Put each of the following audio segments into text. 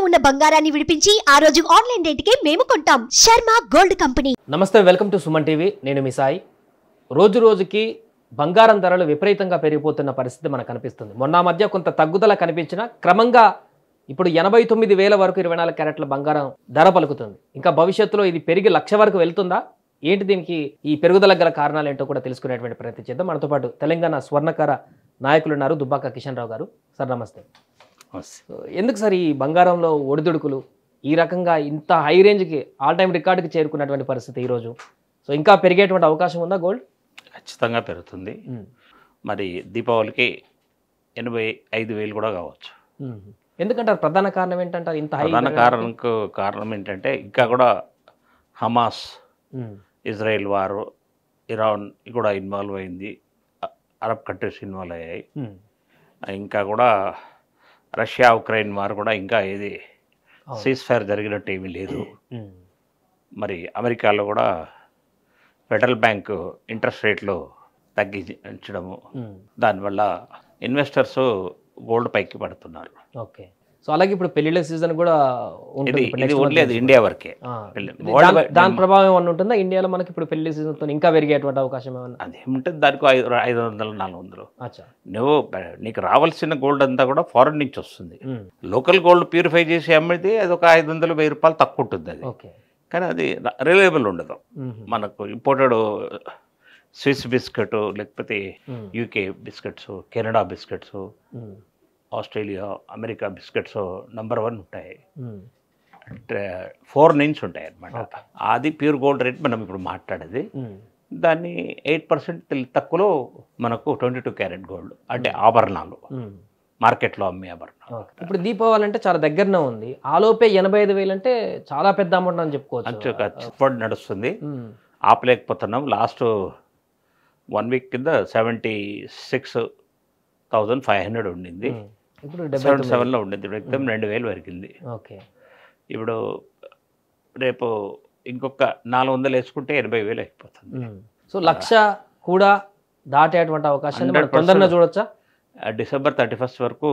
ఉన్న బంగారాన్ని విడిపించి ఆ రోజు ఆన్లైన్ రేటుకే మేము కొంటాం శర్మ గోల్డ్ కంపెనీ నమస్తే వెల్కమ్ టు సుమన్ టీవీ నేను మీ సాయి రోజు రోజుకి బంగారం ధరలు విపరీతంగా పెరిగిపోతున్న పరిస్థితి మనకు కనిపిస్తుంది మొన్న మధ్య కొంత తగ్గుదల కనిపించిన క్రమంగా ఇప్పుడు ఎనభై తొమ్మిది వేల వరకు ఇరవై నాలుగు క్యారెట్ల బంగారం ధర పలుకుతుంది ఇంకా భవిష్యత్తులో ఇది పెరిగి లక్ష వరకు వెళ్తుందా ఏంటి దీనికి ఈ పెరుగుదల గల కారణాలు ఏంటో కూడా తెలుసుకునేటువంటి ప్రయత్నం చేద్దాం మనతో పాటు తెలంగాణ స్వర్ణకార నాయకులు ఉన్నారు దుబ్బాక కిషన్ రావు గారు సార్ నమస్తే సో ఎందుకు సార్ ఈ బంగారంలో ఒడిదుడుకులు ఈ రకంగా ఇంత హై రేంజ్కి ఆల్ టైమ్ రికార్డుకి చేరుకున్నటువంటి పరిస్థితి ఈరోజు సో ఇంకా పెరిగేటువంటి అవకాశం ఉందా గోల్డ్ ఖచ్చితంగా పెరుగుతుంది మరి దీపావళికి ఎనభై ఐదు వేలు కూడా కావచ్చు ఎందుకంటారు ప్రధాన కారణం ఏంటంటారు ఇంత హై ప్రధాన కారణం కారణం ఏంటంటే ఇంకా కూడా హమాస్ ఇజ్రాయెల్ వారు ఇరాన్ కూడా ఇన్వాల్వ్ అయింది అ- అరబ్ కంట్రీస్ ఇన్వాల్వ్ అయ్యాయి ఇంకా కూడా రష్యా ఉక్రెయిన్ వారు కూడా ఇంకా ఏది అవును. సీజ్ ఫైర్ జరిగినట్టు ఏమీ లేదు మరి అమెరికాలో కూడా ఫెడరల్ బ్యాంకు ఇంట్రెస్ట్ రేట్లు తగ్గించడము దానివల్ల ఇన్వెస్టర్స్ గోల్డ్ పైకి పడుతున్నారు ఓకే సో అలాగే ఇప్పుడు పెళ్లిళ్ళ సీజన్ కూడా ఉంటుంది ఇది ఇప్పుడు ఇది next month వదిలేదు నుంచి. ఇండియా వరకే ఆ. పెళ్లి- ఇది world దాని- wide- దాని ప్రభావం ఏమన్నా ఉంటుందా ఇండియాలో మనకి ఇప్పుడు పెళ్లి సీజన్తో ఇంకా పెరిగేటువంటి అవకాశం ఏమన్నా అది ఉంటుంది దానికి ఐదు ఐదు వందలు నాలుగు వందలు అచ్చా నువ్వు ప- నీకు రావాల్సిన గోల్డ్ అంతా కూడా ఫారెన్ నుంచి వస్తుంది ఉమ్. లోకల్ గోల్డ్ ప్యూరిఫై చేసి అమ్మితే అది ఒక ఐదు వందలు వెయ్యి రూపాయలు తక్కువ ఉంటుంది అది ఓకే కానీ అది రిలయబుల్ ఉండదు ఉమ్. మనకు ఇంపోర్టెడ్ స్విస్ బిస్కెట్ లేకపోతే um. UK biscuits Canada biscuits um. Australia America biscuits number one ఉంటాయి ఉమ్. ఫోర్ నైన్స్ ఉంటాయి అన్నమాట Okay. అది ప్యూర్ గోల్డ్ రేట్ మనం ఇప్పుడు మాట్లాడేది ఉమ్. దాన్ని ఎయిట్ పర్సెంట్ తక్కువలో మనకు ట్వంటీ టూ క్యారెట్ గోల్డ్ అంటే ఆభరణాలు ఉమ్. మార్కెట్లో అమ్మే ఆభరణాలు ఓకే. ఇప్పుడు దీపావళి అంటే చాలా దగ్గరనే ఉంది ఆలోపే ఎనభై ఐదు వేలు అంటే చాలా పెద్ద అమౌంట్ అని చెప్పుకోవచ్చు అంచు చిప్పటి నడుస్తుంది ఉమ్. ఆపలేకపోతున్నాం లాస్ట్ వన్ వీక్ కింద seventy six thousand five hundred ఉండింది ఉమ్. ఇప్పుడు డెబ్బై సెవెంటీ తొమ్మిది. సెవెన్లో ఉండింది ఇప్పుడు ఎక్దమ్ రెండు వేలు వరకింది ఓకే ఇప్పుడు రేపు ఇంకొక నాలుగు వందలు వేసుకుంటే ఎనభై వేలు అయిపోతుంది ఉమ్. సో లక్ష కూడా దాటేటువంటి అవకాశాన్ని మనం 100% తొందరగా చూడొచ్చా ఆ డిసెంబర్ థర్టీ ఫస్ట్ వరకు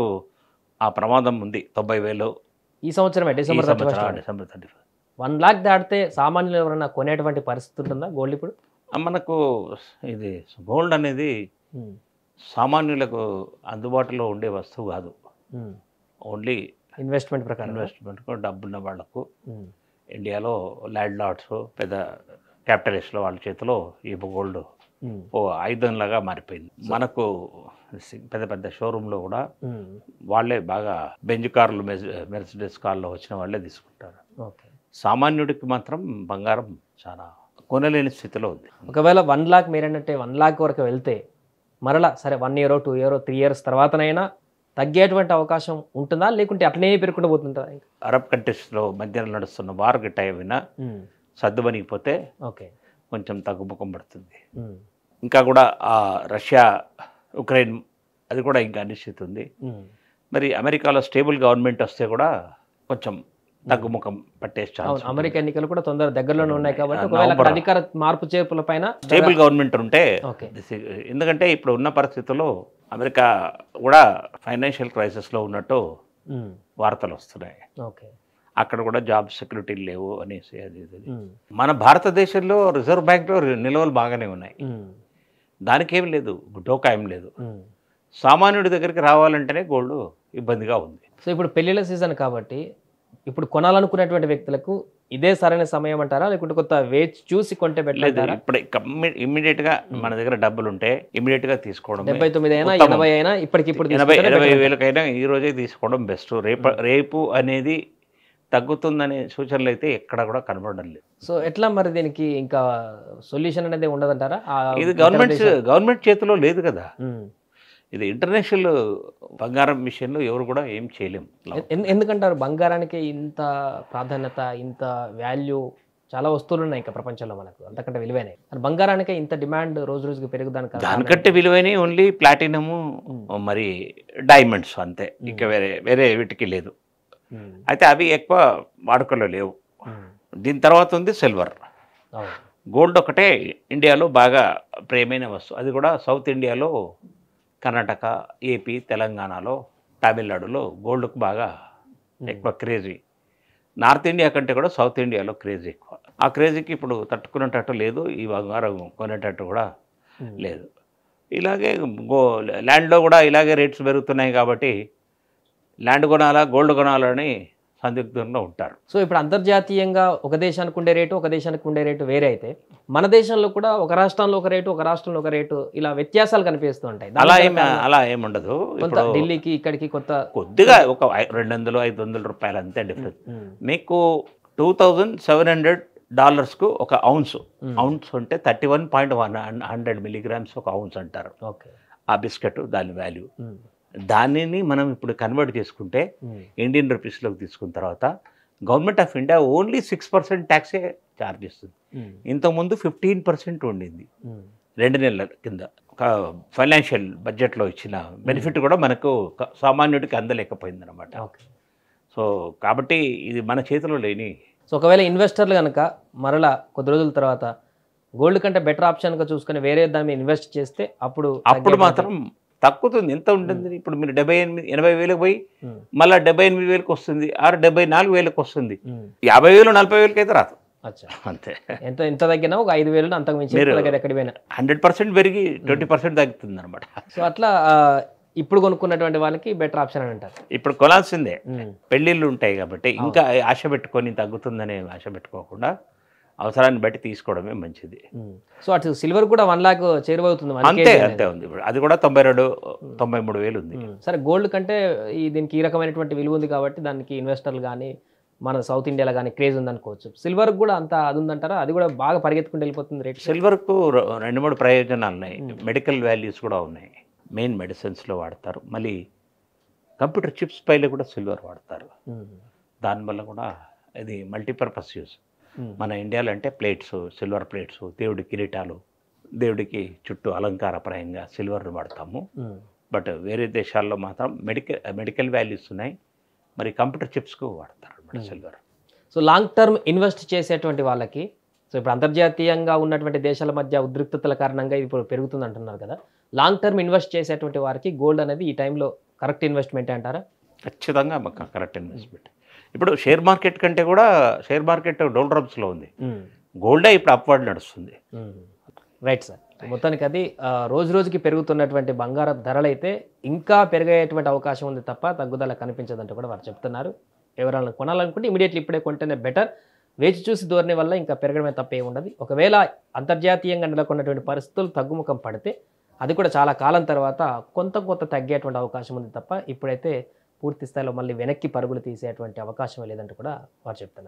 ఆ ప్రమాదం ఉంది తొంభై వేలు ఈ సంవత్సరమే ఈ డిసెంబర్ సంవత్సరం December thirty first one lakh దాటితే సామాన్యులు ఎవరైనా కొనేటువంటి పరిస్థితి ఉంటుందా గోల్డ్ ఇప్పుడు మనకు ఇది గోల్డ్ అనేది ఉమ్. సామాన్యులకు అందుబాటులో ఉండే వస్తువు కాదు ఉమ్. ఓన్లీ ఇన్వెస్ట్మెంట్ ప్రకారం ఇన్వెస్ట్మెంట్కు డబ్బున్న వాళ్ళకు ఉమ్. ఇండియాలో ల్యాండ్ లార్డ్స్ పెద్ద క్యాపిటలిస్ట్ల వాళ్ళ చేతిలో ఈ గోల్డ్ ఉమ్. ఓ ఆయుధంలాగా మారిపోయింది మనకు పెద్ద పెద్ద షోరూంలో కూడా ఉమ్. వాళ్ళే బాగా బెంజ్ కార్లు మెస్ మెర్సిడెస్ కార్లో వచ్చిన వాళ్ళే తీసుకుంటారు ఓకే సామాన్యుడికి మాత్రం బంగారం చాలా కొనలేని స్థితిలో ఉంది ఒకవేళ వన్ లాక్ మీరన్నట్టే వన్ లాక్ వరకు వెళ్తే మరలా సరే one year two year three years తర్వాతనైనా తగ్గేటువంటి అవకాశం ఉంటుందా లేకుంటే అట్లనే పెరుగుకుంటూ పోతుంటుందా ఇంకా అరబ్ కంట్రీస్లో మధ్యలో నడుస్తున్న వార్ గిట్ట ఏమైనా ఉమ్. సర్దుబనిగిపోతే ఓకే కొంచెం తగ్గుముఖం పడుతుంది ఉమ్. ఇంకా కూడా ఆ రష్యా ఉక్రెయిన్ అది కూడా ఇంకా అనిశ్చితి ఉంది ఉమ్. మరి అమెరికాలో స్టేబుల్ గవర్నమెంట్ వస్తే కూడా కొంచెం తగ్గుముఖం పట్టే అవును ఛాన్స్ అమెరికా ఎన్నికలు కూడా తొందర దగ్గరలోనే ఉన్నాయి కాబట్టి ఆ, ఒకవేళ అక్కడ నవంబర్. అధికార మార్పు చేర్పుల పైన స్టేబుల్ గవర్నమెంట్ ఉంటే ఓకే ఎందుకంటే ఇప్పుడు ఉన్న పరిస్థితుల్లో అమెరికా కూడా ఫైనాన్షియల్ క్రైసిస్లో ఉన్నట్టు ఉమ్. వార్తలు వస్తున్నాయి ఓకే అక్కడ కూడా జాబ్ సెక్యూరిటీ లేవు అనేసి అది ఇది. ఉమ్. మన భారతదేశంలో రిజర్వ్ బ్యాంక్లో నిల్వలు బాగానే ఉన్నాయి ఉమ్. దానికేం లేదు డోకా ఏం లేదు ఉమ్. సామాన్యుడి దగ్గరికి రావాలంటేనే గోల్డ్ ఇబ్బందిగా ఉంది సో ఇప్పుడు పెళ్లిళ్ళ సీజన్ కాబట్టి ఇప్పుడు కొనాలనుకునేటువంటి వ్యక్తులకు ఇదే సరైన సమయం అంటారా లేకుంటే కొత్త వేచి చూసి కొంటే లేదు పెట్టలేదారా ఇప్పుడు ఇమ్మీడియట్ గా మన దగ్గర డబ్బులు ఉంటే ఇమ్మీడియట్ గా తీసుకోవడం డెబ్బై తొమ్మిది అయినా ఉత్తమం. ఎనభై అయినా ఇప్పటికిప్పుడు ఎనభై తీసుకుంటేనే ఎనభై better. వేలకైనా ఈ రోజే తీసుకోవడం బెస్ట్ రేపు రేపు అనేది తగ్గుతుందనే సూచనలు అయితే ఎక్కడ కూడా కనబడడం లేదు సో ఎట్లా మరి దీనికి ఇంకా సొల్యూషన్ అనేది ఉండదంటారా ఆ ఇది ఇతర గవర్నమెంట్ దేశాలు- గవర్నమెంట్ చేతిలో లేదు కదా ఉమ్. ఇది ఇంటర్నేషనల్ బంగారం విషయంలో ఎవరు కూడా ఏం చేయలేం ఎన్- ఎందుకంటారు బంగారానికి ఇంత ప్రాధాన్యత ఇంత వాల్యూ చాలా వస్తువులు ఉన్నాయి ఇంకా ప్రపంచంలో మనకు అంతకంటే విలువైనవి మరి బంగారానికి ఇంత డిమాండ్ రోజు రోజుకి పెరుగుదానికి కారణం దానికంటే విలువైన ఓన్లీ ప్లాటినము మరి డైమండ్స్ అంతే ఇంకా వేరే వేరే వీటికి లేదు ఉమ్. అయితే అవి ఎక్కువ వాడుకలో లేవు ఉమ్. దీని తర్వాత ఉంది సిల్వర్ అవును గోల్డ్ ఒకటే ఇండియాలో బాగా ప్రేమైన వస్తువు అది కూడా సౌత్ ఇండియాలో కర్ణాటక ఏపీ తెలంగాణలో తమిళనాడులో గోల్డ్కు బాగా ఎక్కువ క్రేజీ నార్త్ ఇండియా కంటే కూడా సౌత్ ఇండియాలో క్రేజ్ ఎక్కువ ఆ క్రేజీకి ఇప్పుడు తట్టుకునేటట్టు లేదు ఈ బంగారం కొనేటట్టు కూడా ఉమ్. లేదు ఇలాగే గో ల్యాండ్లో కూడా ఇలాగే రేట్స్ పెరుగుతున్నాయి కాబట్టి ల్యాండ్ కొనాలా గోల్డ్ కొనాలని సందిగ్ధంలో ఉంటారు సో ఇప్పుడు అంతర్జాతీయంగా ఒక దేశానికి ఉండే రేటు ఒక దేశానికి ఉండే రేటు వేరే అయితే మన దేశంలో కూడా ఒక రాష్ట్రంలో ఒక రేటు ఒక రాష్ట్రంలో ఒక రేటు ఇలా వ్యత్యాసాలు కనిపిస్తూ ఉంటాయి దానికి అలా గల ఏమి కారణం అలా ఏముండదు కొంత ఇప్పుడు ఢిల్లీకి ఇక్కడికి కొత్త కొద్దిగా ఒక ఐ- రెండు వందలు ఐదు వందల రూపాయలు అంతే డిఫరెన్స్ ఉమ్, మీకు టూ థౌజండ్ సెవెన్ హండ్రెడ్ డాలర్స్కు ఒక ఔన్స్ ఉమ్, ఔన్స్ అంటే thirty one point one hundred milligrams ఒక ఔన్స్ అంటారు ఓకే ఆ బిస్కెట్ దాని వాల్యూ ఉమ్, దానిని మనం ఇప్పుడు కన్వర్ట్ చేసుకుంటే ఉమ్, ఇండియన్ రూపీస్లోకి తీసుకున్న తర్వాత government of India only six percent ట్యాక్సే ఛార్జ్ చేస్తుంది ఉమ్, ఇంతకుముందు ఫిఫ్టీన్ పర్సెంట్ ఉండింది ఉమ్, రెండు నెలల కింద ఒక ఫైనాన్షియల్ బడ్జెట్లో ఇచ్చిన బెనిఫిట్ కూడా మనకు క- సామాన్యుడికి అందలేకపోయింది అనమాట ఓకే సో కాబట్టి ఇది మన చేతిలో లేని సో ఒకవేళ ఇన్వెస్టర్లు కనుక మరలా కొద్ది రోజుల తర్వాత గోల్డ్ కంటే బెటర్ ఆప్షన్గా చూసుకొని వేరే దాని మీద ఇన్వెస్ట్ చేస్తే అప్పుడు అప్పుడు తగ్గేటువంటి- మాత్రం తగ్గుతుంది ఎంత ఉంటుంది ఇప్పుడు మీరు డెబ్బై ఎనిమిది ఎనభై వేలకు పోయి ఉమ్, మళ్ళీ డెబ్బై ఎనిమిది వేలకు వస్తుంది ఆరు డెబ్బై నాలుగు వేలకు వస్తుంది ఉమ్, యాభై వేలు నలభై వేలకి అయితే రాదు అచ్చా అంతే ఎంత ఎంత తగ్గినా ఒక ఐదు వేలు అంతకు మించి మీరు- ఎక్కువ తగ్గదు ఎక్కడికి పోయినా హండ్రెడ్ పర్సెంట్ పెరిగి ట్వంటీ పర్సెంట్ తగ్గుతుంది అనమాట సో అట్లా ఆ, ఇప్పుడు కొనుక్కున్నటువంటి వాళ్ళకి బెటర్ ఆప్షన్ అని అంటారు ఇప్పుడు కొనాల్సిందే ఉమ్, పెళ్ళిళ్ళు ఉంటాయి కాబట్టి ఇంకా ఆశ పెట్టుకొని తగ్గుతుందనే ఆశ పెట్టుకోకుండా అవసరాన్ని బట్టి తీసుకోవడమే మంచిది ఉమ్. సో అటు సిల్వర్ కూడా వన్ లాక్ చేరువవుతుంది one అంతే kg అనేది. అంతే ఉంది ఇప్పుడు అది కూడా తొంభై రెండు తొంభై మూడు వేలు ఉంది ఉమ్. సరే గోల్డ్ కంటే ఈ దీనికి ఈ రకమైనటువంటి విలువ ఉంది కాబట్టి దానికి ఇన్వెస్టర్లు కానీ మన సౌత్ ఇండియాలో కానీ క్రేజ్ ఉందనుకోవచ్చు సిల్వర్ కూడా అంత అది ఉందంటారా అది కూడా బాగా పరిగెత్తుకుంటూ వెళ్ళిపోతుంది రేట్ సిల్వర్కు ర- రెండు మూడు ప్రయోజనాలు ఉన్నాయి మెడికల్ వాల్యూస్ కూడా ఉన్నాయి మెయిన్ మెడిసిన్స్లో వాడతారు మళ్ళీ కంప్యూటర్ చిప్స్ పైన కూడా సిల్వర్ వాడతారు దానివల్ల కూడా ఇది మల్టీపర్పస్ యూస్ మన ఇండియాలో అంటే ప్లేట్స్ సిల్వర్ ప్లేట్స్ దేవుడి కిరీటాలు దేవుడికి చుట్టూ అలంకారప్రాయంగా సిల్వర్ని వాడతాము బట్ వేరే దేశాల్లో మాత్రం మెడికల్ మెడికల్ వాల్యూస్ ఉన్నాయి మరి కంప్యూటర్ చిప్స్కు వాడతారు అనమాట silver so long term invest చేసేటువంటి వాళ్ళకి సో ఇప్పుడు అంతర్జాతీయంగా ఉన్నటువంటి దేశాల మధ్య ఉద్రిక్తతల కారణంగా ఇది ఇప్పుడు పెరుగుతుంది అంటున్నారు కదా లాంగ్ టర్మ్ ఇన్వెస్ట్ చేసేటువంటి వారికి గోల్డ్ అనేది ఈ టైంలో కరెక్ట్ ఇన్వెస్ట్మెంట్ అంటారా ఖచ్చితంగా మాకు కరెక్ట్ ఇన్వెస్ట్మెంట్ ఇప్పుడు షేర్ మార్కెట్ కంటే కూడా షేర్ మార్కెట్ డోల్డ్రమ్స్లో ఉంది గోల్డే ఇప్పుడు అప్వర్డ్ నడుస్తుంది రైట్ సార్ మొత్తానికి అది ఆ, రోజు రోజుకి పెరుగుతున్నటువంటి బంగారం ధరలు అయితే ఇంకా పెరిగేటువంటి అవకాశం ఉంది తప్ప తగ్గుదల కనిపించదంటూ కూడా వారు చెప్తున్నారు ఎవరైనా కొనాలనుకుంటే ఇమీడియట్లీ ఇప్పుడే కొంటేనే బెటర్ వేచి చూసి ధోరణి వల్ల ఇంకా పెరగడమే తప్ప ఏమి ఉండదు ఒకవేళ అంతర్జాతీయంగా నెలకొన్నటువంటి పరిస్థితులు తగ్గుముఖం పడితే అది కూడా చాలా కాలం తర్వాత కొంత కొంత తగ్గేటువంటి అవకాశం ఉంది తప్ప ఇప్పుడైతే పూర్తి స్థాయిలో మళ్ళీ వెనక్కి పరుగులు తీసేటువంటి అవకాశం లేదంటూ కూడా వారు చెప్తున్నారు